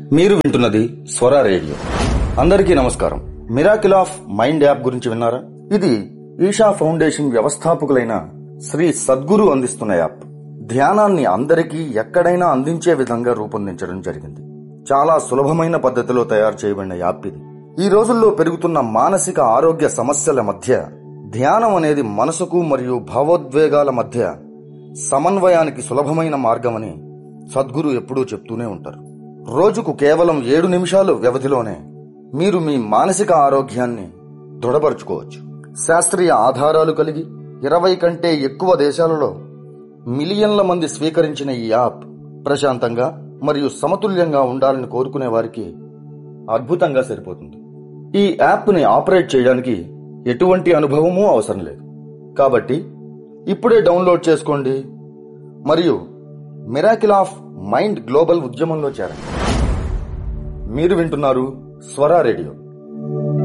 మీరు వింటున్నది స్వర రేడియో అందరికీ నమస్కారం మిరాకిల్ ఆఫ్ మైండ్ యాప్ గురించి విన్నారా ఇది ఈషా ఫౌండేషన్ వ్యవస్థాపకులైన శ్రీ సద్గురు అందిస్తున్న యాప్ ధ్యానాన్ని అందరికీ ఎక్కడైనా అందించే విధంగా రూపొందించడం జరిగింది చాలా సులభమైన పద్ధతిలో తయారు చేయబడిన యాప్ ఇది ఈ రోజుల్లో పెరుగుతున్న మానసిక ఆరోగ్య సమస్యల మధ్య ధ్యానం అనేది మనసుకు మరియు భావోద్వేగాల మధ్య సమన్వయానికి సులభమైన మార్గమని సద్గురు ఎప్పుడూ చెప్తూనే ఉంటారు రోజుకు కేవలం ఏడు నిమిషాలు వ్యవధిలోనే మీరు మీ మానసిక ఆరోగ్యాన్ని దృఢపరచుకోవచ్చు శాస్త్రీయ ఆధారాలు కలిగి ఇరవై కంటే ఎక్కువ దేశాలలో మిలియన్ల మంది స్వీకరించిన ఈ యాప్ ప్రశాంతంగా మరియు సమతుల్యంగా ఉండాలని కోరుకునే వారికి అద్భుతంగా సరిపోతుంది ఈ యాప్ని ఆపరేట్ చేయడానికి ఎటువంటి అనుభవమూ అవసరం లేదు కాబట్టి ఇప్పుడే డౌన్లోడ్ చేసుకోండి మరియు మిరాకిల్ ఆఫ్ మైండ్ గ్లోబల్ ఉద్యమంలో చేరండి మీరు వింటున్నారు స్వరా రేడియో